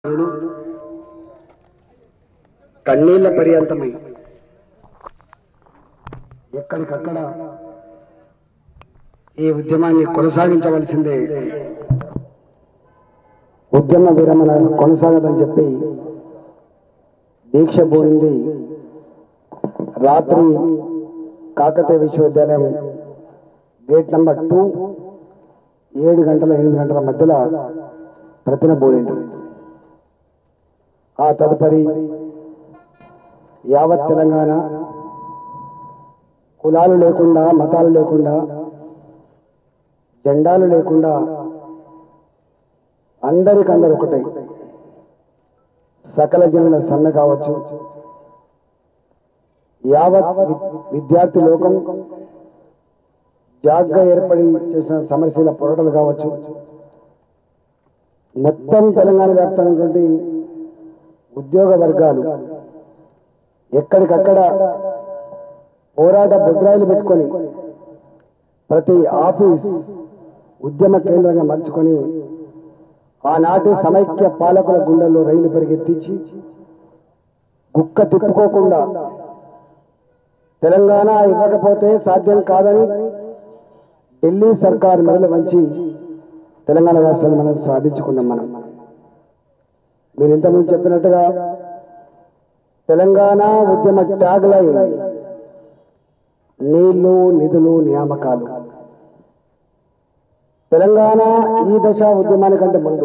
అరుడు కన్నీళ్ల పర్యంతమై ఎక్కడికక్కడ ఈ ఉద్యమాన్ని కొనసాగించవలసిందే ఉద్యమ విరమణ కొనసాగదని చెప్పి దీక్ష పోయింది రాత్రి కాకతీయ విశ్వవిద్యాలయం గేట్ నంబర్ టూ ఏడు గంటల ఎనిమిది గంటల మధ్యలో ప్రతిన పోయింది ఆ తదుపరి యావత్ తెలంగాణ కులాలు లేకుండా మతాలు లేకుండా జెండాలు లేకుండా అందరికందరు ఒకటై సకల జనుల సమ్మె కావచ్చు యావత్ వి- విద్యార్థి లోకం జాగ్గా ఏర్పడి చేసిన సమరశీల పోరాటాలు కావచ్చు మొత్తం తెలంగాణ వ్యాప్తంగా ఉద్యోగ వర్గాలు ఎక్కడికక్కడ పోరాట బుడ్రాయిలు పెట్టుకొని ప్రతి ఆఫీస్ ఉద్యమ కేంద్రంగా మలుచుకొని ఆనాటి సమైక్య పాలకుల గుండెల్లో రైలు పరిగెత్తించి గుక్క తిప్పుకోకుండా తెలంగాణ ఇవ్వకపోతే సాధ్యం కాదని ఢిల్లీ సర్కార్ మెడలు వంచి తెలంగాణ రాష్ట్రాన్ని మనం సాధించుకున్నాం మనం మీరు ఇంతకుముందు చెప్పినట్టుగా తెలంగాణ ఉద్యమ ట్యాగ్ లైన్ నీళ్లు నిధులు నియామకాలు తెలంగాణ ఈ దశ ఉద్యమానికంటే ముందు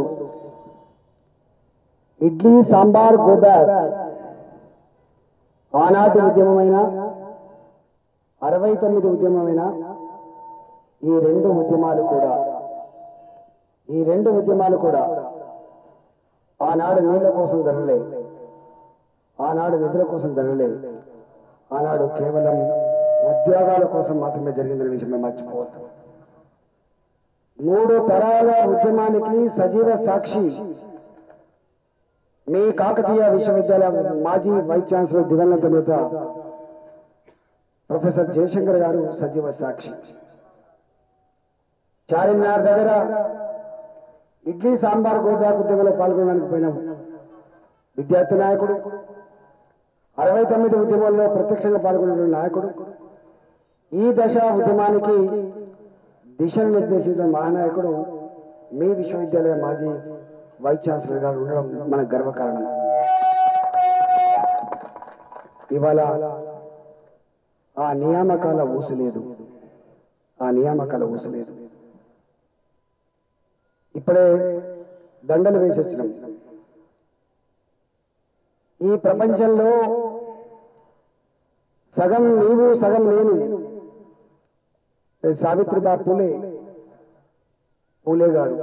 ఇడ్లీ సాంబార్ గో బ్యాక్ ఆనాటి ఉద్యమమైన అరవై తొమ్మిది ఉద్యమమైన ఈ రెండు ఉద్యమాలు కూడా ఈ రెండు ఉద్యమాలు కూడా ఆనాడు నీళ్ల కోసం జరగలే ఆనాడు నిధుల కోసం జరగలే ఆనాడు కేవలం ఉద్యోగాల కోసం మాత్రమే జరిగిందనే విషయం మేము మర్చిపోవద్దు మూడు తరాల ఉద్యమానికి సజీవ సాక్షి మీ కాకతీయ విశ్వవిద్యాలయ మాజీ వైస్ ఛాన్సలర్ దివంగత నేత ప్రొఫెసర్ జయశంకర్ గారు సజీవ సాక్షి చార్మినార్ దగ్గర ఇడ్లీ సాంబార్ గోబ్యాక్ ఉద్యమంలో పాల్గొనడానికి పోయిన విద్యార్థి నాయకుడు అరవై తొమ్మిది ఉద్యమంలో ప్రత్యక్షంగా పాల్గొన్న నాయకుడు ఈ దశ ఉద్యమానికి దిశను నిర్దేశించిన మహానాయకుడు మీ విశ్వవిద్యాలయ మాజీ వైస్ ఛాన్సలర్ గారు ఉండడం మన గర్వకారణం ఇవాళ ఆ నియామకాల ఊసు లేదు ఆ నియామకాల ఊసు లేదు ఇప్పుడే దండలు వేసి వచ్చినాం ఈ ప్రపంచంలో సగం నీవు సగం నేను సావిత్రిబా పూలే పూలే గారు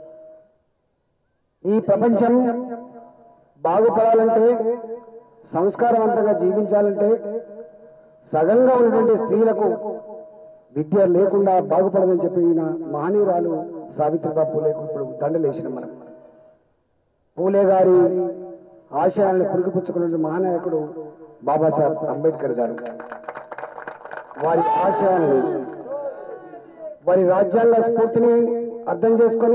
ఈ ప్రపంచం బాగుపడాలంటే సంస్కారవంతంగా జీవించాలంటే సగంగా ఉన్నటువంటి స్త్రీలకు విద్య లేకుండా బాగుపడదని చెప్పి ఈయన మహనీయురాలు సావిత్రిబా పూలేకు ఇప్పుడు దండలేసిన మనం పూలే గారి ఆశయాలను పురుగుపుచ్చుకున్న మహానాయకుడు బాబాసాహెబ్ అంబేద్కర్ గారు వారి ఆశయాలను వారి రాజ్యాంగ స్ఫూర్తిని అర్థం చేసుకొని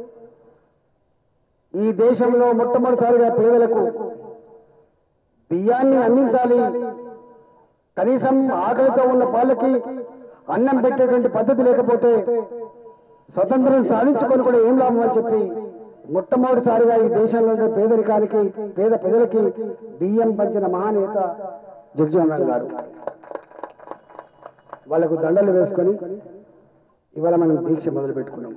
ఈ దేశంలో మొట్టమొదటిసారిగా పేదలకు బియ్యాన్ని అందించాలి కనీసం ఆకలితో ఉన్న వాళ్ళకి అన్నం పెట్టేటువంటి పద్ధతి లేకపోతే స్వతంత్రం సాధించుకొని కూడా ఏం లాభం అని చెప్పి మొట్టమొదటిసారిగా ఈ దేశంలో ఉన్న పేదరికానికి పేద ప్రజలకి బియ్యం పంచిన మహానేత జగజీవన్ రామ్ గారు వాళ్లకు దండలు వేసుకొని ఇవాళ మనం దీక్ష మొదలు పెట్టుకున్నాం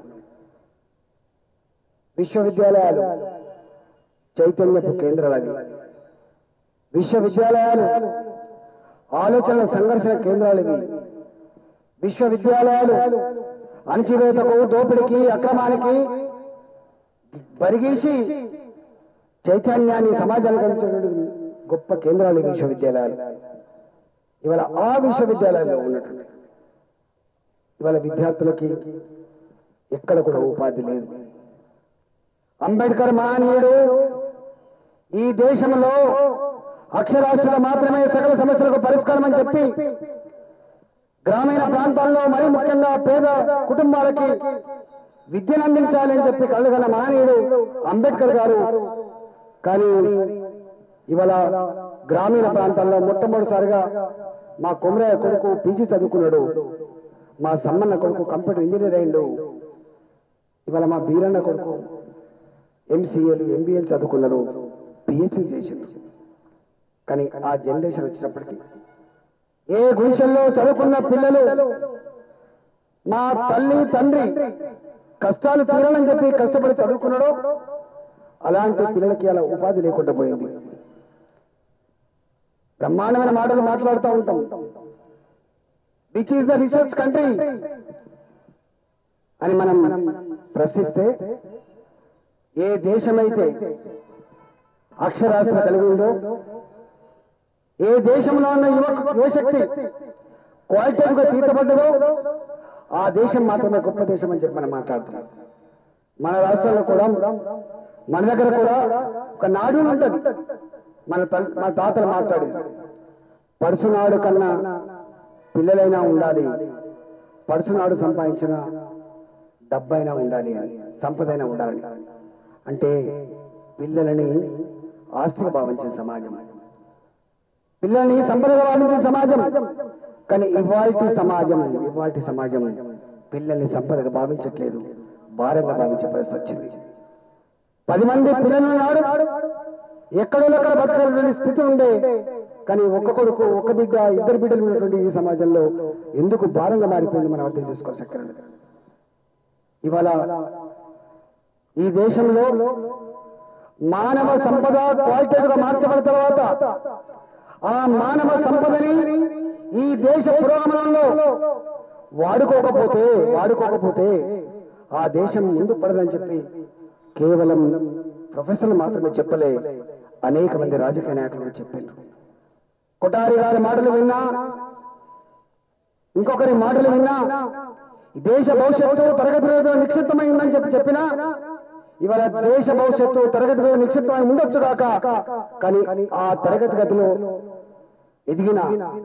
విశ్వవిద్యాలయాలు చైతన్యపు కేంద్రాలు విశ్వవిద్యాలయాలు ఆలోచనల సంఘర్షణ కేంద్రాలు ఇవి విశ్వవిద్యాలయాలు అణచివేతకు దోపిడికి అక్రమానికి పరిగీసి చైతన్యాన్ని సమాజానికి అందించేటువంటి గొప్ప కేంద్రాలు ఈ విశ్వవిద్యాలయాలు ఇవాళ ఆ విశ్వవిద్యాలయాల్లో ఉన్నటువంటి ఇవాళ విద్యార్థులకి ఎక్కడ కూడా ఉపాధి లేదు అంబేద్కర్ మహనీయుడు ఈ దేశంలో అక్షరాస్యత మాత్రమే సకల సమస్యలకు పరిష్కారం అని చెప్పి గ్రామీణ ప్రాంతాల్లో మరీ ముఖ్యంగా పేద కుటుంబాలకి విద్యను అందించాలి అని చెప్పి కళ్ళగన్న మహనీయుడు అంబేద్కర్ గారు కానీ ఇవాళ గ్రామీణ ప్రాంతాల్లో మొట్టమొదటిసారిగా మా కొమరయ్య కొడుకు పీజీ చదువుకున్నాడు మా సమ్మన్న కొడుకు కంప్యూటర్ ఇంజనీర్ అయిండు ఇవాళ మా బీరన్న కొడుకు ఎంసీఏలు ఎంబీఏలు చదువుకున్నారు పిహెచ్డీ చేసిండు కానీ ఆ జనరేషన్ వచ్చినప్పటికీ ఏ గుడిసెల్లో చదువుకున్న పిల్లలు మా తల్లి తండ్రి కష్టాలు తీరాలని చెప్పి కష్టపడి చదువుకున్నాడో అలాంటి పిల్లలకి అలా ఉపాధి లేకుండా పోయింది బ్రహ్మాండమైన మాటలు మాట్లాడుతూ ఉంటాం which is the research country అని మనం ప్రశ్నిస్తే ఏ దేశమైతే అక్షరాస్యత కలిగి ఉందో ఏ దేశంలో ఉన్న యువ యువశక్తి క్వాలిటేటివ్గా తీర్చబడ్డదో ఆ దేశం మాత్రమే గొప్ప దేశం అని చెప్పి మనం మాట్లాడుతున్నాం మన రాష్ట్రంలో కూడా మన దగ్గర కూడా ఒక నాడు ఉంటుంది మన తల్- మన తాతలు మాట్లాడింది పడుసునాడు కన్నా పిల్లలైనా ఉండాలి పడుసునాడు సంపాదించిన డబ్బైనా ఉండాలి అని సంపదైనా ఉండాలి అంటే పిల్లలని ఆస్తిగా భావించే సమాజం పిల్లల్ని సంపదగా భావించే సమాజం కానీ ఇవాల్టి సమాజం ఇవాల్టి సమాజం పిల్లల్ని సంపదగా భావించట్లేదు భారంగా భావించే పరిస్థితి వచ్చింది పది మంది పిల్లలు నాడు ఎక్కడో అక్కడ బతకాలనే స్థితి ఉండే కానీ ఒక్క కొడుకు ఒక్క బిడ్డ ఇద్దరు బిడ్డలు ఉన్నటువంటి ఈ సమాజంలో ఎందుకు భారంగా మారిపోయింది మనం అర్థం చేసుకోవాలి చక్కర ఇవాళ ఈ దేశంలో మానవ సంపద క్వాలిటేటివ్ గా మార్చబడిన తర్వాత ఆ మానవ సంపదని ఈ దేశ పురోగమనంలో వాడుకోకపోతే వాడుకోకపోతే ఆ దేశం ముందు పడదని చెప్పి కేవలం ప్రొఫెసర్లు మాత్రమే చెప్పలే అనేక మంది రాజకీయ నాయకులు చెప్పారు కొటారి గారి మాటలు విన్నా ఇంకొకరి మాటలు విన్నా ఈ దేశ భవిష్యత్తు తరగతి గదిలో నిక్షిప్తమైందని చెప్పి చెప్పినా ఇవాళ దేశ భవిష్యత్తు తరగతి గదిలో నిక్షిప్తమై ఉండొచ్చు కాక కానీ ఆ తరగతి గదిలో ఎదిగిన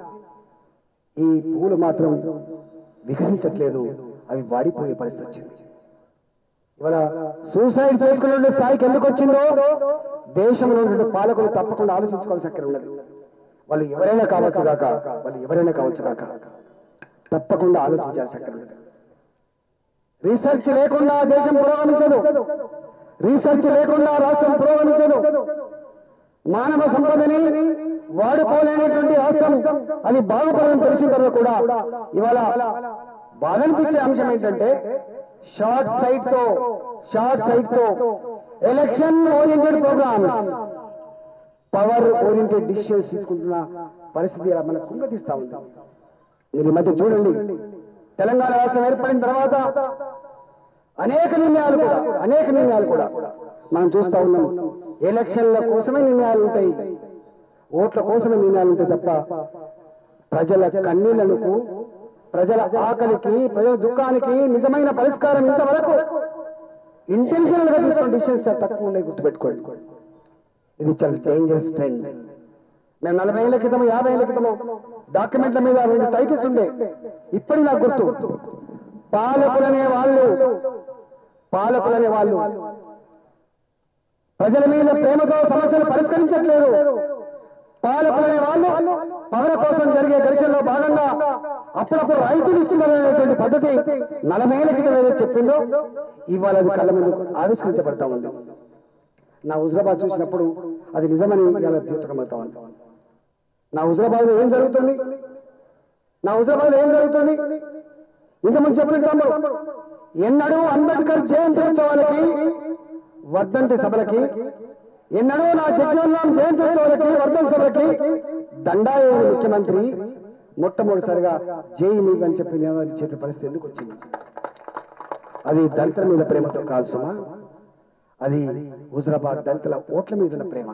ఈ పూలు మాత్రం వికసించట్లేదు అవి వాడిపోయే పరిస్థితి వచ్చింది ఇవాళ సూసైడ్ చేసుకునే స్థాయికి ఎందుకు వచ్చిందో దేశంలో ఉన్న పాలకులు తప్పకుండా ఆలోచించుకోవాల్సి అక్కడ ఉన్నది వాళ్ళు ఎవరైనా కావచ్చు కాక వాళ్ళు ఎవరైనా కావచ్చు కాక తప్పకుండా ఆలోచించాల్సి అక్కడ ఉన్నది రీసెర్చ్ లేకుండా దేశం పురోగమించదు రీసెర్చ్ లేకుండా రాష్ట్రం పురోగమించదు మానవ సంపదని వాడుకోలేనటువంటి రాష్ట్రం అది బాగుపడని తెలిసిన తర్వాత కూడా ఇవాళ బాధ అనిపించే అంశం ఏంటంటే షార్ట్ సైట్ తో షార్ట్ సైట్ తో election oriented programs power oriented decisions తీసుకుంటున్న పరిస్థితి ఇలా మనకు కుంగతీస్తా ఉంది మీరు ఈ మధ్య చూడండి తెలంగాణ రాష్ట్రం ఏర్పడిన తర్వాత అనేక నిర్ణయాలు కూడా అనేక నిర్ణయాలు కూడా మనం చూస్తా ఉన్నాం ఎలక్షన్ల కోసమే నిర్ణయాలు ఉంటాయి ఓట్ల కోసమే నిర్ణయాలు ఉంటాయి తప్ప ప్రజల కన్నీళ్లకు ప్రజల ఆకలికి ప్రజల దుఃఖానికి నిజమైన పరిష్కారం ఇంతవరకు ఇంటెన్షనల్ గా తీసుకున్న డిసిషన్స్ తక్కువ ఉన్నాయి గుర్తుపెట్టుకోండి ఇది చాలా డేంజరస్ ట్రెండ్ మేము నలభై ఏళ్ల క్రితం యాభై ఏళ్ల క్రితం డాక్యుమెంట్ల మీద రెండు టైటిల్స్ ఉండే ఇప్పటి నాకు గుర్తు పాలకులనే వాళ్ళు పాలకులనే వాళ్ళు ప్రజల మీద ప్రేమతో సమస్యలు పరిష్కరించట్లేదు పాలకులనే వాళ్ళు పవన కోసం జరిగే ఘర్షణలో భాగంగా అప్పుడప్పుడు రైతులు ఇస్తున్నారనేటువంటి పద్ధతి నలభై ఏళ్ల క్రితం ఏదో చెప్పిందో ఇవాళ అది కళ్ళ ముందు ఆవిష్కరించబడతా ఉంది నా హుజరాబాద్ చూసినప్పుడు అది నిజమని ఇలా ద్యోతకమవుతా ఉంది నా హుజరాబాద్ లో ఏం జరుగుతుంది నా హుజరాబాద్ లో ఏం జరుగుతుంది ఇంతకుముందు చెప్పిన తమ్ముడు ఎన్నడూ అంబేద్కర్ జయంతి ఉత్సవాలకి వర్ధంతి సభలకి ఎన్నడూ నా జగ్జీవన్రాం జయంతి ఉత్సవాలకి వర్ధంతి సభలకి దండాయ ముఖ్యమంత్రి మొట్టమొదటిసారిగా జై మీకు అని చెప్పి నినాదించే పరిస్థితి ఎందుకు వచ్చింది అది దళితుల మీద ప్రేమతో కాదు సుమా అది హుజరాబాద్ దళితుల ఓట్ల మీద ఉన్న ప్రేమ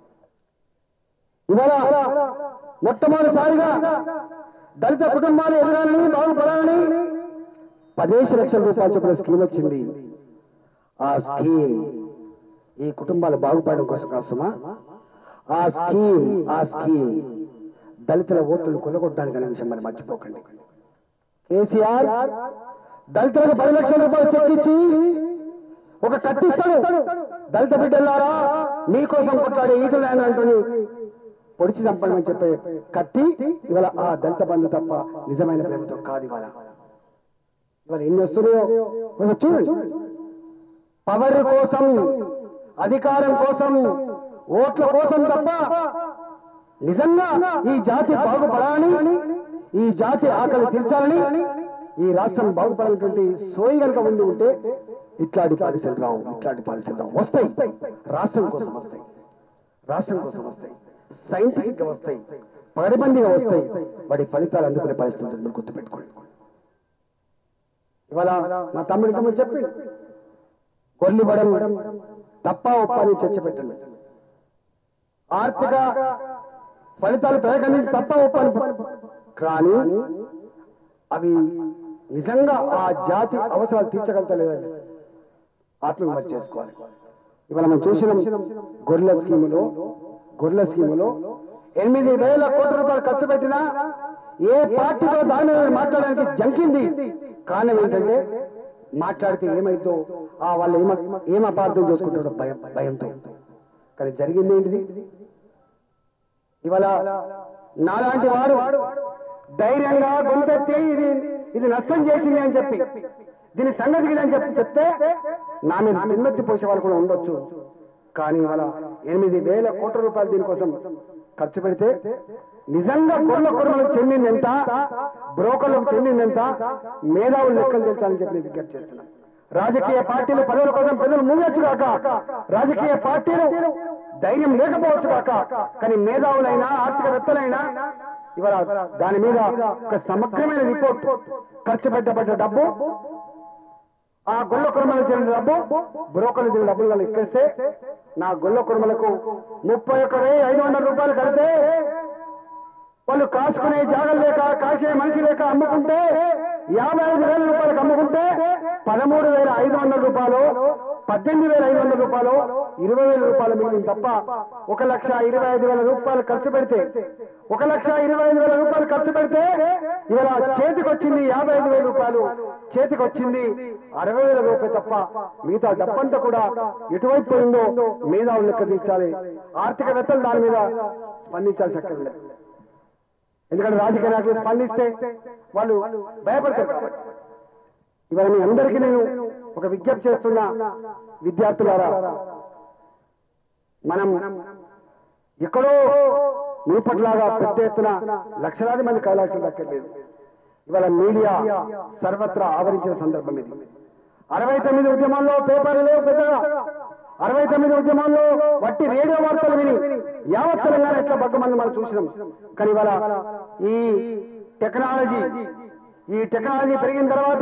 ఇవాళ మొట్టమొదటిసారిగా దళిత కుటుంబాలు ఎదగాలని బాగుపడాలని పదేసి లక్షల రూపాయలు చొప్పున స్కీమ్ వచ్చింది ఆ స్కీమ్ ఈ కుటుంబాలు బాగుపడడం కోసం కాసుమా ఆ స్కీమ్ ఆ స్కీమ్ దళితుల ఓట్లను కొల్లగొట్టడానికి అనే విషయం మరి మర్చిపోకండి కేసీఆర్ దళితులకు పది లక్షల రూపాయలు చెక్ ఇచ్చి ఒక కత్తిస్తాడు దళిత బిడ్డలారా మీకోసం కొట్లాడే ఈటలు ఆయన అంటుని పొడిచి చంపడమని చెప్పే కత్తి ఇవాళ ఆ దళిత బంధు తప్ప నిజమైన ప్రభుత్వం కాదు ఇవాళ ఇవాళ ఎన్ని వస్తున్నాయో ఒకసారి చూడండి పవర్ కోసం అధికారం కోసం ఓట్ల కోసం తప్ప నిజంగా ఈ జాతి బాగుపడాలని ఈ జాతి ఆకలి తీర్చాలని ఈ రాష్ట్రం బాగుపడాలన్నటువంటి సోయి కనుక ఉండి ఉంటే ఇట్లాంటి పాలసీలు రావు ఇట్లాంటి పాలసీలు రావు వస్తాయి రాష్ట్రం కోసం వస్తాయి రాష్ట్రం కోసం వస్తాయి సైంటిఫిక్ గా వస్తాయి పగడబందీగా వస్తాయి వాటి ఫలితాలు అందుకునే పరిస్థితి ఉంటుంది మీరు గుర్తుపెట్టుకోండి ఇవాళ మా తమ్ముడి తమ్ముడు చెప్పి కొల్లిబడం తప్ప ఒప్ప అని చర్చ పెట్టండి ఆర్థిక ఫలితాలు పెరగని తప్ప ఒప్ప అని కానీ అవి నిజంగా ఆ జాతి అవసరాలు తీర్చగలుగుతలేదని ఆత్మవిమర్శ చేసుకోవాలి ఇవాళ మనం చూసిన గొర్రెల స్కీములో గొర్రెల స్కీములో ఎనిమిది వేల కోట్ల రూపాయలు ఖర్చు పెట్టినా ఏ పార్టీతో దాని మీద మాట్లాడడానికి జంకింది కారణం ఏంటంటే మాట్లాడితే ఏమైందో ఆ వాళ్ళు ఏమ ఏం అపార్థం చేసుకుంటాడో భయం భయంతో కానీ జరిగింది ఏంటిది ఇవాళ నాలాంటి వాడు ధైర్యంగా గొంతెత్తి ఇది ఇది నష్టం చేసింది అని చెప్పి దీని సంగతి ఇది అని చెప్పి చెప్తే నా మీద నిన్నెత్తి పోసే వాళ్ళు కూడా ఉండొచ్చు కానీ ఇవాళ ఎనిమిది వేల కోట్ల రూపాయలు దీనికోసం ఖర్చు పెడితే నిజంగా కొల్ల కుర్మలకు చెందింది ఎంత బ్రోకర్లకు చెందింది ఎంత మేధావులు లెక్కలు తెలుసాలని చెప్పి నేను విజ్ఞప్తి చేస్తున్నాను రాజకీయ పార్టీలు పదవుల కోసం ప్రజలు మూగొచ్చు కాక రాజకీయ పార్టీలు ధైర్యం లేకపోవచ్చు కాక కానీ మేధావులైనా ఆర్థికవేత్తలైనా ఇవాళ దాని మీద ఒక సమగ్రమైన రిపోర్ట్ ఖర్చు పెట్టబడ్డ డబ్బు ఆ గొల్ల కుర్మలకు చెందిన డబ్బు బ్రోకర్లు చెందిన డబ్బులు వాళ్ళు ఎక్కేస్తే నా గొల్ల కుర్మలకు ముప్పై ఒక్క వెయ్యి ఐదు వందల రూపాయలు కడితే వాళ్ళు కాసుకునే జాగలు లేక కాసే మనిషి లేక అమ్ముకుంటే యాభై ఐదు వేల రూపాయలకు అమ్ముకుంటే పదమూడు వేల ఐదు వందల రూపాయలు పద్దెనిమిది వేల ఐదు వందల రూపాయలు ఇరవై వేల రూపాయలు మిగిలింది తప్ప ఒక లక్ష ఇరవై ఐదు వేల రూపాయలు ఖర్చు పెడితే ఒక లక్ష ఇరవై ఐదు వేల రూపాయలు ఖర్చు పెడితే ఇవాళ చేతికి వచ్చింది యాభై ఐదు వేల రూపాయలు చేతికి వచ్చింది అరవై వేల రూపాయలు తప్ప మిగతా డబ్బంతా కూడా ఎటువైపు పోయిందో మేధావులు లెక్క తీర్చాలి ఆర్థికవేత్తలు దాని మీద స్పందించాల్సి అక్కడ లేదు ఎందుకంటే రాజకీయ నాయకులు స్పందిస్తే వాళ్ళు భయపడతారు కాబట్టి ఇవాళ మీ అందరికీ నేను ఒక విజ్ఞప్తి చేస్తున్నా విద్యార్థులారా మనం ఎక్కడో మునుపట్లాగా పెద్ద ఎత్తున లక్షలాది మంది కైలాసం దక్కర్లేదు ఇవాళ మీడియా సర్వత్రా ఆవరించిన సందర్భం ఇది అరవై తొమ్మిది ఉద్యమాల్లో పేపర్లు లేవు పెద్దగా అరవై తొమ్మిది ఉద్యమాల్లో వట్టి రేడియో వార్తలు విని యావత్ తెలంగాణ ఎట్లా బగ్గమంది మనం చూసినాం కానీ ఇవాళ ఈ టెక్నాలజీ ఈ టెక్నాలజీ పెరిగిన తర్వాత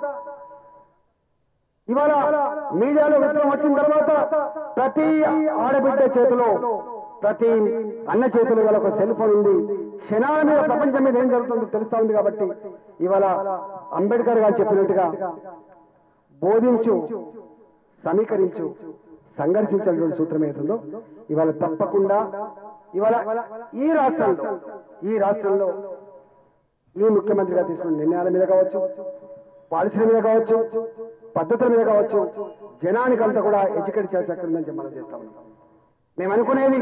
ఇవాళ మీడియాలో విప్లవం వచ్చిన తర్వాత ప్రతి ఆడబిడ్డ చేతిలో ప్రతి అన్న చేతిలో ఇవాళ ఒక సెల్ ఫోన్ ఉంది క్షణాల మీద ప్రపంచం మీద ఏం జరుగుతుందో తెలుస్తా ఉంది కాబట్టి ఇవాళ అంబేద్కర్ గారు చెప్పినట్టుగా బోధించు సమీకరించు సంఘర్షించినటువంటి సూత్రం ఏతుందో ఇవాళ తప్పకుండా ఇవాళ ఈ రాష్ట్రంలో ఈ రాష్ట్రంలో ఈ ముఖ్యమంత్రిగా తీసుకున్న నిర్ణయాల మీద కావచ్చు పాలసీల మీద కావచ్చు పద్ధతుల మీద కావచ్చు జనానికంతా కూడా ఎడ్యుకేట్ చేయాల్సి అక్కడ ఉందని చెప్పి మనం చేస్తా ఉన్నాం మేము అనుకునేది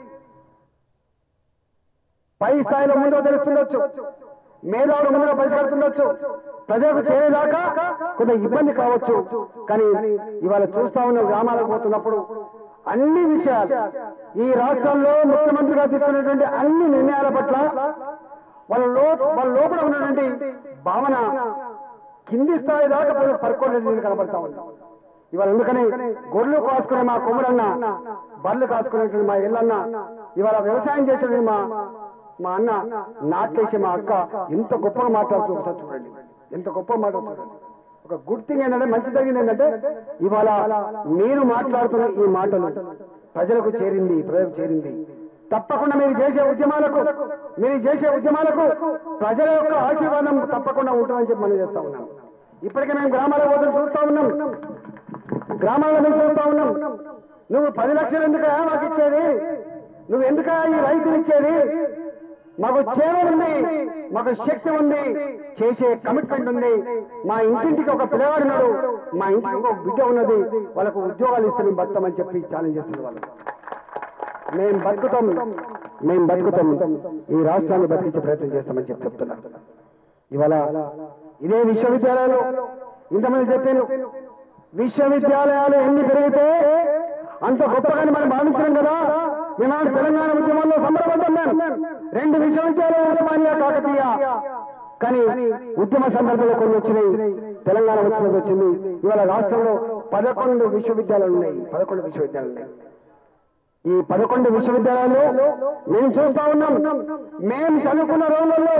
పై స్థాయిలో ముందుగా తెలుస్తుండొచ్చు మేధావులు ముందుగా పరిష్కరిస్తుండొచ్చు ప్రజలకు చేరేదాకా కొంత ఇబ్బంది కావచ్చు కానీ ఇవాళ చూస్తా ఉన్న గ్రామాలకు పోతున్నప్పుడు అన్ని విషయాలు ఈ రాష్ట్రంలో ముఖ్యమంత్రిగా తీసుకున్నటువంటి అన్ని నిర్ణయాల పట్ల వాళ్ళ లో వాళ్ళ లోపల ఉన్నటువంటి భావన కింది స్థాయి దాకా ప్రజలు పరుకోలేదు కనబడతా ఉంది ఇవాళ ఎందుకని గొర్రెలు కాసుకునే మా కొమ్మురన్న బర్రెలు కాసుకునేటువంటి మా ఇల్లన్న ఇవాళ వ్యవసాయం చేసేటువంటి మా మా అన్న నాట్లేసే మా అక్క ఎంత గొప్పగా మాట్లాడుతూ ఒకసారి చూడండి ఎంత గొప్ప మాట్లాడుతూ చూడండి ఒక గుడ్ థింగ్ ఏంటంటే మంచి జరిగింది ఏంటంటే ఇవాళ మీరు మాట్లాడుతున్న ఈ మాటలు ప్రజలకు చేరింది ప్రజలకు చేరింది తప్పకుండా మీరు చేసే ఉద్యమాలకు మీరు చేసే ఉద్యమాలకు ప్రజల యొక్క ఆశీర్వాదం తప్పకుండా ఉంటుందని చెప్పి మనం చేస్తా ఉన్నాం ఇప్పటికే మేము గ్రామాల పోతే చూస్తా ఉన్నాం గ్రామాల్లో మేము చూస్తా ఉన్నాం నువ్వు పది లక్షలు ఎందుకు మాకు ఇచ్చేది నువ్వు ఎందుక ఈ రైతులు ఇచ్చేది మాకు చేవ ఉంది మాకు శక్తి ఉంది చేసే కమిట్మెంట్ ఉంది మా ఇంటింటికి ఒక పిల్లవాడు ఉన్నాడు మా ఇంటికి ఒక బిడ్డ ఉన్నది వాళ్ళకు ఉద్యోగాలు ఇస్తే మేము బతుకమని చెప్పి ఛాలెంజ్ చేస్తున్నారు వాళ్ళు మేము బతుకుతాం మేము బతుకుతాం ఈ రాష్ట్రాన్ని బతికించే ప్రయత్నం చేస్తామని చెప్పి చెప్తున్నారు ఇవాళ ఇదే విశ్వవిద్యాలయాలు ఇంతమంది చెప్పాను విశ్వవిద్యాలయాలు ఎన్ని పెరిగితే అంత గొప్పగాని మనం భావించడం కదా ఈనాడు తెలంగాణ ఉద్యమంలో సంబరపడ్డాం మేము రెండు విశ్వవిద్యాలయాలు ఉస్మానియా కాకతీయ కానీ ఉద్యమ సందర్భంలో కొన్ని వచ్చినాయి తెలంగాణ వచ్చినది వచ్చింది ఇవాళ రాష్ట్రంలో పదకొండు విశ్వవిద్యాలయాలు ఉన్నాయి పదకొండు విశ్వవిద్యాలయాలు ఉన్నాయి ఈ పదకొండు విశ్వవిద్యాలయాలు మేము చూస్తా ఉన్నాం మేము చదువుకున్న రోజులలో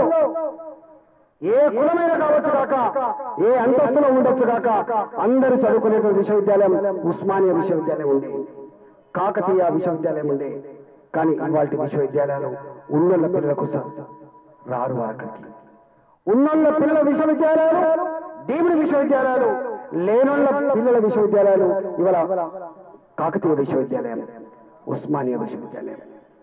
ఏ కులమైన కావచ్చు కాక ఏ అంతస్తులో ఉండొచ్చు కాక అందరూ చదువుకునేటువంటి విశ్వవిద్యాలయం ఉస్మానియా విశ్వవిద్యాలయం ఉండే కాకతీయ విశ్వవిద్యాలయం ఉండే కానీ ఇవాళ విశ్వవిద్యాలయాలు ఉన్నోళ్ళ పిల్లలకు స- రారు వారు అక్కడికి ఉన్నోళ్ళ పిల్లల విశ్వవిద్యాలయాలు డీమ్డ్ విశ్వవిద్యాలయాలు లేనోళ్ళ పిల్లల విశ్వవిద్యాలయాలు ఇవాళ కాకతీయ విశ్వవిద్యాలయం ఉస్మానియా విశ్వవిద్యాలయం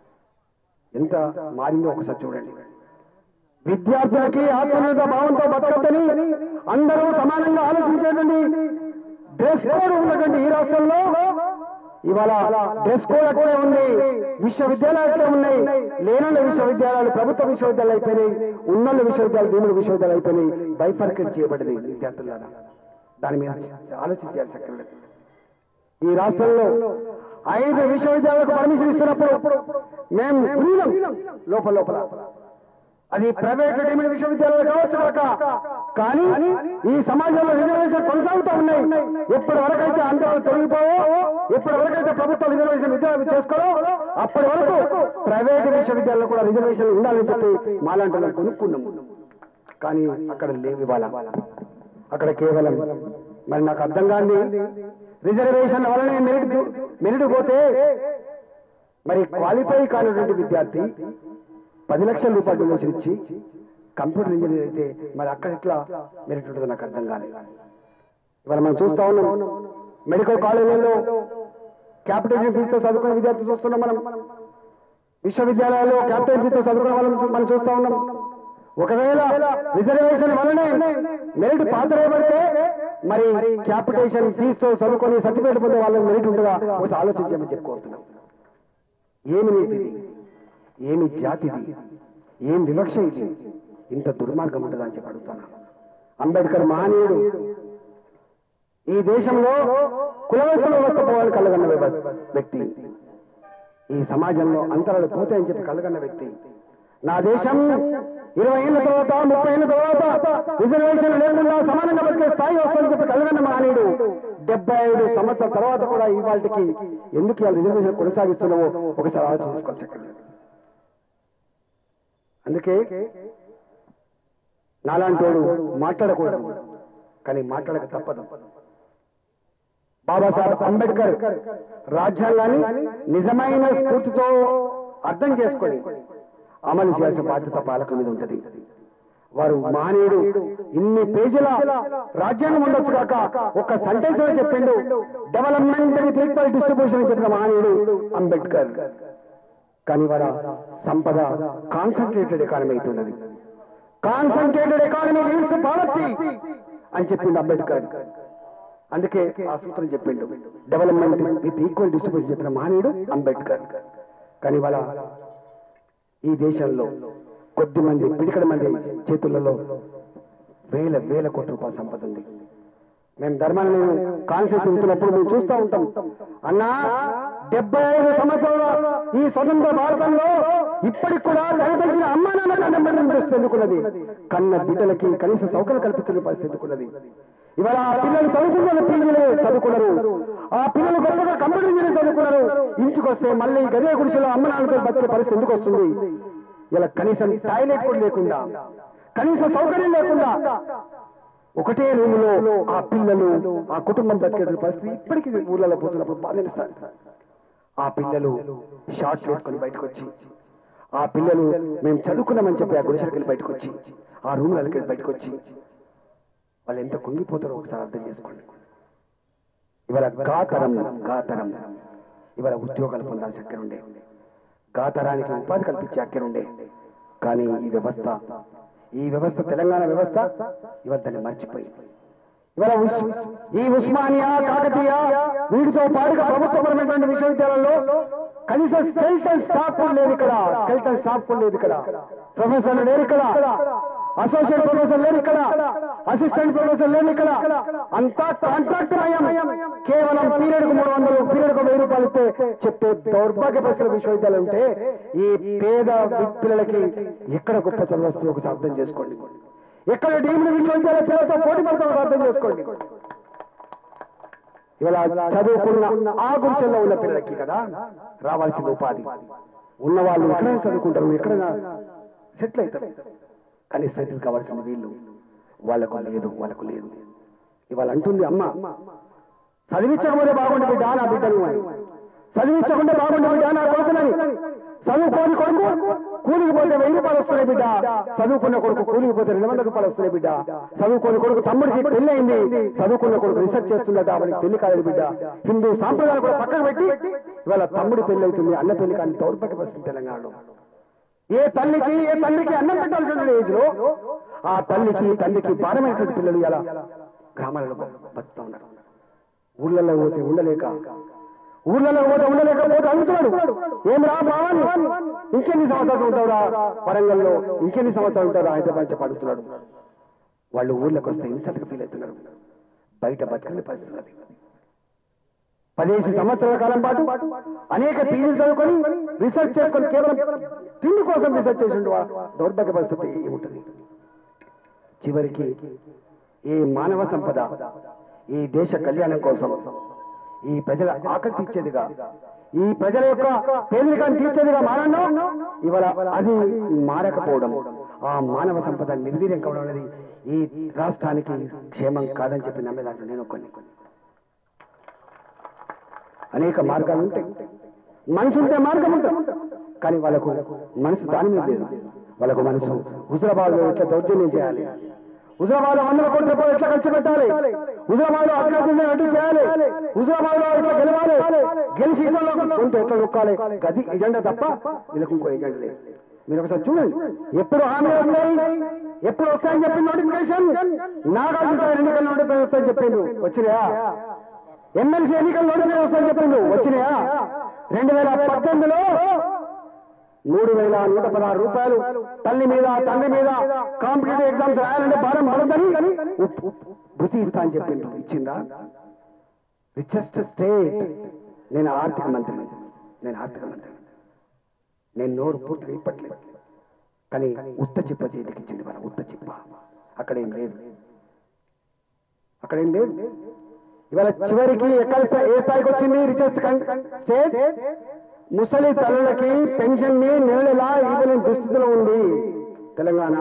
ఎంత మారిందో ఒకసారి చూడండి విద్యార్థులకి ఆత్మనిర్భర భావంతో బతకద్దని అందరూ సమానంగా ఆలోచించేటువంటి డ్రెస్ కోడ్ ఉన్నటువంటి ఈ రాష్ట్రంలో ఇవాళ డ్రెస్ కోడ్ అట్లే ఉంది విశ్వవిద్యాలయాలు అట్లే ఉన్నాయి లేనున్న విశ్వవిద్యాలయాలు ప్రభుత్వ విశ్వవిద్యాలయాలు అయిపోయినాయి ఉన్నోళ్ళ విశ్వవిద్యాలయాలు భీముల విశ్వవిద్యాలయాలు అయిపోయినాయి బైఫర్కేట్ చేయబడింది విద్యార్థులారా దాని మీద ఆలోచించాల్సి అక్కర్లేదు ఈ రాష్ట్రంలో ఐదు విశ్వవిద్యాలయాలకు పర్మిషన్ ఇస్తున్నప్పుడు మేము విలీనం లోపల లోపల అది ప్రైవేట్ డీమ్డ్ విశ్వవిద్యాలయాలు కావచ్చు కాక కానీ ఈ సమాజంలో రిజర్వేషన్ కొనసాగుతూ ఉన్నాయి ఎప్పటి వరకైతే అంతరాలు తొలగిపోవో ఎప్పటి వరకైతే ప్రభుత్వ రిజర్వేషన్ విద్యార్థి చేసుకోరో అప్పటి వరకు ప్రైవేట్ విశ్వవిద్యాలయాలు కూడా రిజర్వేషన్ ఉండాలని చెప్పి మాలాంటి వాళ్ళం కొనుక్కున్నాము కానీ అక్కడ లేవు ఇవాళ అక్కడ కేవలం మరి నాకు అర్థం కాంది రిజర్వేషన్ వలనే మెరిట్ మెరిట్ పోతే మరి క్వాలిఫై కానటువంటి విద్యార్థి పది లక్షల రూపాయలు డొనేషన్ ఇచ్చి కంప్యూటర్ ఇంజనీర్ అయితే మరి అక్కడ ఎట్లా మెరిట్ ఉంటుందో నాకు అర్థం కాలేదు ఇవాళ మనం చూస్తా ఉన్నాం మెడికల్ కాలేజీలలో క్యాపిటేషన్ ఫీజుతో చదువుకునే విద్యార్థులు చూస్తున్నాం మనం విశ్వవిద్యాలయాల్లో క్యాపిటల్ ఫీజుతో చదువుకునే వాళ్ళని మనం చూస్తా ఉన్నాం ఒకవేళ రిజర్వేషన్ వలనే మెరిట్ పాత్రపడితే మరి క్యాపిటేషన్ ఫీజుతో చదువుకొని సర్టిఫికేట్ పొందే వాళ్ళకి మెరిట్ ఉంటుందా ఒకసారి ఆలోచించమని చెప్పి కోరుతున్నాం ఏమి నీతిది ఏమి జాతిది ఏం వివక్ష ఇది ఇంత దుర్మార్గం ఉంటుందా అని చెప్పి అడుగుతాను అంబేద్కర్ మహనీయుడు ఈ దేశంలో కులవస్థ వ్యవస్థ పోవాలని కలగన్న వ్యవ- వ్యక్తి ఈ సమాజంలో అంతరాలు పోతాయని చెప్పి కలగన్న వ్యక్తి నా దేశం ఇరవై ఏళ్ళ తర్వాత ముప్పై ఏళ్ళ తర్వాత రిజర్వేషన్ లేకుండా సమానంగా బతికే స్థాయి వస్తుందని చెప్పి కలగన్న మహనీయుడు డెబ్బై ఐదు సంవత్సరాల తర్వాత కూడా ఇవాళకి ఎందుకు ఇవాళ రిజర్వేషన్ కొనసాగిస్తున్నావో ఒకసారి ఆలోచించుకోవాలి చక్కగా అందుకే నాలాంటి వాడు మాట్లాడకూడదు కానీ మాట్లాడక తప్పదు బాబాసాహెబ్ అంబేద్కర్ రాజ్యాంగాన్ని నిజమైన స్ఫూర్తితో అర్థం చేసుకొని అమలు చేయాల్సిన బాధ్యత పాలకుల మీద ఉంటది వారు మహనీయుడు ఇన్ని పేజీల రాజ్యాంగం ఉండొచ్చు కాక ఒక సెంటెన్స్ లో చెప్పిండు డెవలప్మెంట్ విత్ ఈక్వల్ డిస్ట్రిబ్యూషన్ అని చెప్పిన మహనీయుడు అంబేద్కర్ కానీ వాళ్ళ సంపద కాన్సన్ట్రేటెడ్ ఎకానమీ అవుతున్నది కాన్సన్ట్రేటెడ్ ఎకానమీ లీడ్స్ పావర్టీ అని చెప్పిండు అంబేద్కర్ అందుకే ఆ సూత్రం చెప్పిండు డెవలప్మెంట్ విత్ ఈక్వల్ డిస్ట్రిబ్యూషన్ చెప్పిన మహనీయుడు అంబేద్కర్ కానీ వాళ్ళ ఈ దేశంలో కొద్ది మంది పిడికడ మంది చేతులలో వేల వేల కోట్ల రూపాయల సంపద ఉంది మేము ధర్మాన్ని మేము కాన్సెప్ట్ ఉంటున్నప్పుడు మేము చూస్తూ ఉంటాం అన్నా డెబ్బై ఐదు సంవత్సరాల ఈ స్వతంత్ర భారతంలో ఇప్పటికి కూడా కనిపించిన అమ్మా నాన్న నెంబర్ పరిస్థితి ఎందుకున్నది కన్న బిడ్డలకి కనీస సౌకర్యం కల్పించని పరిస్థితి ఎందుకున్నది ఇవాళ ఆ పిల్లలు చదువుకున్న పీజీలు చదువుకున్నారు ఆ పిల్లలు గొప్పగా కంప్యూటర్ ఇంజనీర్ చదువుకున్నారు ఇంటికి వస్తే మళ్ళీ గదే గుడిసెలో అమ్మ నాన్నతో బతికే పరిస్థితి ఎందుకు వస్తుంది ఇలా కనీసం టాయిలెట్ కూడా లేకుండా కనీస సౌకర్యం లేకుండా ఒకటే రూమ్ లో ఆ పిల్లలు ఆ కుటుంబం బతికే పరిస్థితి ఇప్పటికీ ఊర్లలో పోతున్నప్పుడు బాధిస్తారు ఆ పిల్లలు షార్ట్ వేసుకొని బయటకు వచ్చి ఆ పిల్లలు మేము చదువుకున్నామని చెప్పి ఆ గుడిసెలకి వెళ్ళి బయటకు వచ్చి ఆ రూమ్లకి వెళ్ళి బయటకు వచ్చి వాళ్ళు ఎంత కుంగిపోతారో ఒకసారి అర్థం చేసుకోండి ఇవాళ గాతరం గాతరం ఇవాళ ఉద్యోగాలు పొందాల్సి అక్కడ ఉండే గాతరానికి ఉపాధి కల్పించే అక్కడ ఉండే కానీ ఈ వ్యవస్థ ఈ వ్యవస్థ తెలంగాణ వ్యవస్థ ఇవాళ దాన్ని మర్చిపోయింది ఇవాళ ఉస్- ఈ ఉస్మానియా కాకతీయ వీటితో పాటుగా ప్రభుత్వపరమైనటువంటి విశ్వవిద్యాలయంలో కనీసం స్కెల్టన్ స్టాఫ్ లేదు ఇక్కడ స్కెల్టన్ స్టాఫ్ లేదు ఇక్కడ ప్రొఫెసర్లు లేరు ఇక్కడ అసోసియేట్ ప్రొఫెసర్ లేరు ఇక్కడ అసిస్టెంట్ ప్రొఫెసర్ లేరు ఇక్కడ అంతా కాంట్రాక్టర్ అయ్యాం కేవలం పీరియడ్ కు మూడు వందలు పీరియడ్ కు వెయ్యి రూపాయలు ఇస్తే చెప్పే దౌర్భాగ్య పరిస్థితుల విశ్వవిద్యాలయం ఉంటే ఈ పేద పిల్లలకి ఎక్కడ గొప్ప చదవస్తుంది ఒకసారి అర్థం చేసుకోండి ఎక్కడ డీమ్డ్ విశ్వవిద్యాలయ పిల్లలతో పోటీ పడతాం అర్థం చేసుకోండి ఇవాళ చదువుకున్న ఆ గుడిసెల్లో ఉన్న పిల్లలకి కదా రావాల్సిన ఉపాధి ఉన్న వాళ్ళు ఎక్కడైనా చదువుకుంటారు ఎక్కడైనా సెటిల్ అవుతారు కానీ సెటిల్ కావాల్సిన వీళ్ళు వాళ్ళకు లేదు వాళ్ళకు లేదు ఇవాళ అంటుంది అమ్మ చదివించకపోతే బాగుండే బిడ్డ నా బిడ్డను అని చదివించకుండా బాగుండే బిడ్డ నా కొడుకునని చదువుకోని కొడుకు కూలికి పోతే వెయ్యి రూపాయలు వస్తున్నాయి బిడ్డ చదువుకున్న కొడుకు కూలికి పోతే రెండు వందల రూపాయలు వస్తున్నాయి బిడ్డ చదువుకోని కొడుకు తమ్ముడికి పెళ్లి అయింది చదువుకున్న కొడుకు రీసెర్చ్ చేస్తున్నట్టు ఆవిడకి పెళ్లి కాలేదు బిడ్డ హిందూ సాంప్రదాయాలు కూడా పక్కన పెట్టి ఇవాళ తమ్ముడి పెళ్లి అవుతుంది అన్న పెళ్లి కానీ దౌర్భాగ్య పరిస్థితి తెలంగాణలో ఏ తల్లికి ఏ తండ్రికి అన్నం పెట్టాల్సిన ఏజ్ లో ఆ తల్లికి తండ్రికి భారమైనటువంటి పిల్లలు ఎలా గ్రామాలలో బతుకుతా ఉన్నారు ఊళ్ళల్లో పోతే ఉండలేక ఊళ్ళలో పోతే ఉండలేకపోతే అడుగుతున్నాడు ఏం రా బావని ఇంకెన్ని సంవత్సరాలు ఉంటావురా వరంగల్లో ఇంకెన్ని సంవత్సరాలు ఉంటారా హైదరాబాద్ చెప్పి అడుగుతున్నాడు వాళ్ళు ఊళ్ళకి వస్తే ఇన్సల్ట్ గా ఫీల్ అవుతున్నారు బయట బతకని పరిస్థితి అది పదిహేను సంవత్సరాల కాలం పాటు అనేక పీజీలు చదువుకొని రీసెర్చ్ చేసుకొని కేవలం తిండి కోసం రీసెర్చ్ చేసిండు ఆ దౌర్భాగ్య పరిస్థితి ఉంటుంది చివరికి ఈ మానవ సంపద ఈ దేశ కళ్యాణం కోసం ఈ ప్రజల ఆకలి తీర్చేదిగా ఈ ప్రజల యొక్క పేదరికాన్ని తీర్చేదిగా మానడం ఇవాళ అది మారకపోవడం ఆ మానవ సంపద నిర్వీర్యం కావడం అనేది ఈ రాష్ట్రానికి క్షేమం కాదని చెప్పి నమ్మేదాంట్లో నేను కొన్ని అనేక మార్గాలు ఉంటాయి మనసు ఉంటే మార్గం ఉంటుంది కానీ వాళ్ళకు మనసు దాని మీద లేదు వాళ్ళకు మనసు హుజరాబాద్ లో ఎట్లా దౌర్జన్యం చేయాలి హుజరాబాద్ లో వందల కోట్ల రూపాయలు ఎట్లా ఖర్చు పెట్టాలి హుజరాబాద్ లో అగ్రకుండా ఎట్లా చేయాలి హుజరాబాద్ లో ఎట్లా గెలవాలి గెలిచి ఇళ్ళలో ఉంటే ఎట్లా నొక్కాలి గది ఎజెండా తప్ప వీళ్ళకు ఇంకో ఎజెండా లేదు మీరు ఒకసారి చూడండి ఎప్పుడు హామీ వస్తాయి ఎప్పుడు వస్తాయని చెప్పి నోటిఫికేషన్ నాగార్జున సార్ ఎన్నికల నోటిఫికేషన్ వస్తాయని చెప్పిండు వచ్చినాయా ఎమ్మెల్సీ ఎన్నికల నోటిఫికేషన్ వస్తాయని చెప్పిండు వచ్చినాయా రెండు వేల పద్దెనిమిదిలో మూడు వేల నూట పదహారు రూపాయలు తల్లి మీద తండ్రి మీద కాంపిటేటివ్ ఎగ్జామ్స్ రాయాలంటే భారం పడదని భృతి ఇస్తా అని చెప్పిండు ఇచ్చిందా రిచెస్ట్ స్టేట్ నేను ఆర్థిక మంత్రిని నేను ఆర్థిక మంత్రిని నేను నోరు పూర్తిగా ఇప్పట్లేదు కానీ ఉత్త చిప్ప చేతికి ఇచ్చింది మన ఉత్త చిప్ప అక్కడేం లేదు అక్కడేం లేదు ఇవాళ చివరికి ఎక్కడ స్థా- ఏ స్థాయికి వచ్చింది రీసెర్చ్ స్టేట్ ముసలి తల్లులకి పెన్షన్ ని నెలలా ఇవ్వలేని దుస్థితిలో ఉంది తెలంగాణ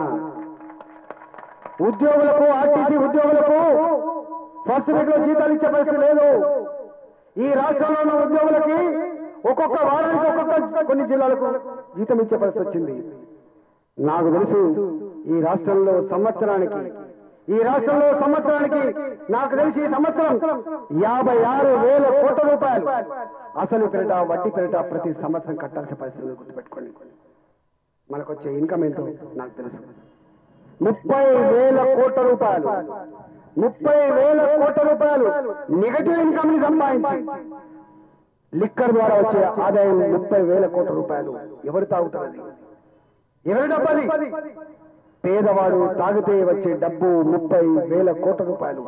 ఉద్యోగులకు ఆర్టీసీ ఉద్యోగులకు ఫస్ట్ వీక్ లో జీతాలు ఇచ్చే పరిస్థితి లేదు ఈ రాష్ట్రంలో ఉన్న ఉద్యోగులకి ఒక్కొక్క వారానికి ఒక్కొక్క కొన్ని జిల్లాలకు జీతం ఇచ్చే పరిస్థితి వచ్చింది నాకు తెలుసు ఈ రాష్ట్రంలో సంవత్సరానికి ఈ రాష్ట్రంలో సంవత్సరానికి నాకు తెలిసి ఈ సంవత్సరం యాభై ఆరు వేల కోట్ల రూపాయలు అసలు పెరట వడ్డీ పెరట ప్రతి సంవత్సరం కట్టాల్సిన పరిస్థితి గుర్తుపెట్టుకోండి మనకు వచ్చే ఇన్కమ్ ఎంతో నాకు తెలుసు ముప్పై వేల కోట్ల రూపాయలు ముప్పై వేల కోట్ల రూపాయలు నెగటివ్ ఇన్కమ్ ని సంపాదించి లిక్కర్ ద్వారా వచ్చే ఆదాయం ముప్పై వేల కోట్ల రూపాయలు ఎవరు తాగుతారది ఎవరి డబ్బది పేదవాడు తాగితే వచ్చే డబ్బు ముప్పై వేల కోట్ల రూపాయలు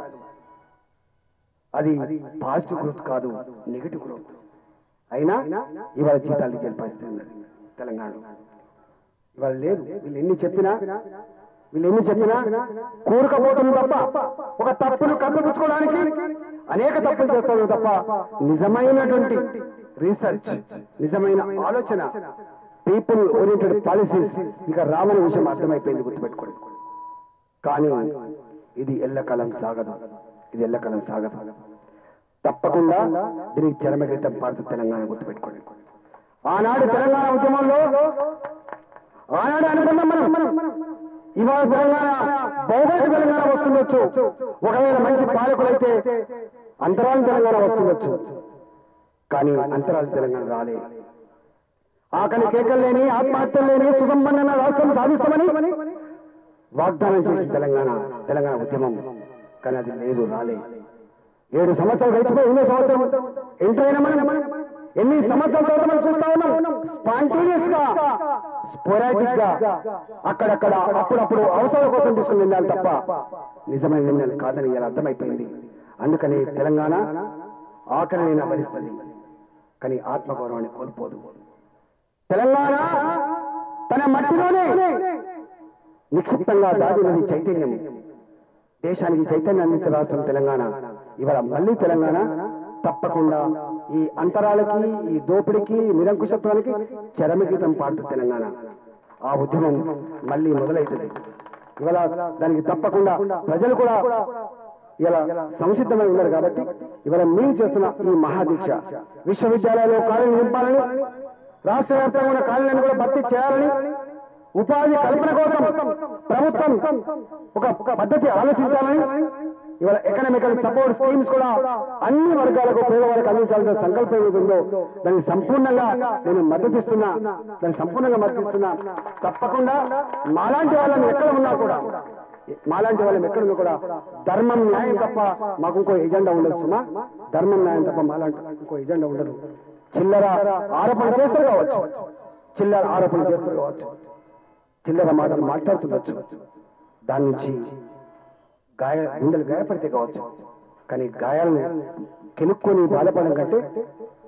అది పాజిటివ్ గ్రోత్ కాదు నెగిటివ్ గ్రోత్ అయినా ఇవాళ జీతాలు ఇచ్చే పరిస్థితి ఉన్నది తెలంగాణలో ఇవాళ లేదు వీళ్ళు ఎన్ని చెప్పినా వీళ్ళు ఎన్ని చెప్పినా కూరకపోతుంది తప్ప ఒక తప్పును కప్పిపుచ్చుకోవడానికి అనేక తప్పులు చేస్తారు తప్ప నిజమైనటువంటి రీసెర్చ్ నిజమైన ఆలోచన పీపుల్ ఓరియంటెడ్ పాలసీస్ ఇక రావని విషయం అర్థమైపోయింది గుర్తుపెట్టుకోండి కానీ ఇది ఎల్లకాలం సాగదు ఇది ఎల్లకాలం సాగదు తప్పకుండా దీనికి చరమగీతం పాడుతూ తెలంగాణ గుర్తుపెట్టుకోండి ఆనాడు తెలంగాణ ఉద్యమంలో ఆనాడు అనుకున్నాం మనం ఇవాళ తెలంగాణ భౌగోళిక తెలంగాణ వస్తుండొచ్చు ఒకవేళ మంచి పాలకులైతే అంతరాల తెలంగాణ వస్తుండొచ్చు కానీ అంతరాల తెలంగాణ రాలే ఆకలి కేకలు లేని ఆత్మహత్యలు లేని సుసంపన్న రాష్ట్రం సాధిస్తామని వాగ్దానం చేసి తెలంగాణ తెలంగాణ ఉద్యమం కానీ అది లేదు రాలే ఏడు సంవత్సరాలు గడిచిపోయి ఎన్నో సంవత్సరం ఎంటర్ అయినా మనం ఎన్ని సంవత్సరాల తర్వాత మనం చూస్తా ఉన్నాం స్పాంటేనియస్ గా స్పోరాటిక్ గా అక్కడక్కడ అప్పుడప్పుడు అవసరాల కోసం తీసుకుని వెళ్ళాలి తప్ప నిజమైన నిర్ణయాలు కాదని ఇలా అర్థమైపోయింది అందుకని తెలంగాణ ఆకలిని భరిస్తుంది కానీ ఆత్మగౌరవాన్ని కోల్పోదు తెలంగాణ తన మట్టిలోనే నిక్షిప్తంగా దాగినది చైతన్యం దేశానికి చైతన్యం అందించే రాష్ట్రం తెలంగాణ ఇవాళ మళ్ళీ తెలంగాణ తప్పకుండా ఈ అంతరాలకి ఈ దోపిడికి నిరంకుశత్వానికి చరమగీతం పాడుతుంది తెలంగాణ ఆ ఉద్యమం మళ్ళీ మొదలవుతుంది ఇవాళ దానికి తప్పకుండా ప్రజలు కూడా ఇలా సంసిద్ధమై ఉన్నారు కాబట్టి ఇవాళ మేము చేస్తున్న ఈ మహాదీక్ష విశ్వవిద్యాలయాల్లో ఖాళీలు నింపాలని రాష్ట్ర వ్యాప్తంగా ఉన్న ఖాళీలను కూడా భర్తీ చేయాలని ఉపాధి కల్పన కోసం ప్రభుత్వం ఒక పద్ధతి ఆలోచించాలని ఇవాళ ఎకనామికల్ సపోర్ట్ స్కీమ్స్ కూడా అన్ని వర్గాలకు పేదవాళ్ళకి అందించాల్సిన సంకల్పం ఏది ఉందో దానికి సంపూర్ణంగా నేను మద్దతిస్తున్నా దాన్ని సంపూర్ణంగా మద్దతిస్తున్నా తప్పకుండా మాలాంటి వాళ్ళని ఎక్కడ ఉన్నా కూడా మాలాంటి వాళ్ళని ఎక్కడ ఉన్నా కూడా ధర్మం న్యాయం తప్ప మాకు ఇంకో ఎజెండా ఉండదు సుమా ధర్మం న్యాయం తప్ప మాలాంటి ఇంకో ఎజెండా ఉండదు చిల్లర ఆరోపణ చేస్తారు కావచ్చు చిల్లర ఆరోపణ చేస్తారు కావచ్చు చిల్లర మాటలు మాట్లాడుతుండొచ్చు దాని నుంచి గాయ గుండెలు గాయపడితే కావచ్చు కానీ గాయాలను కెనుక్కొని బాధపడడం కంటే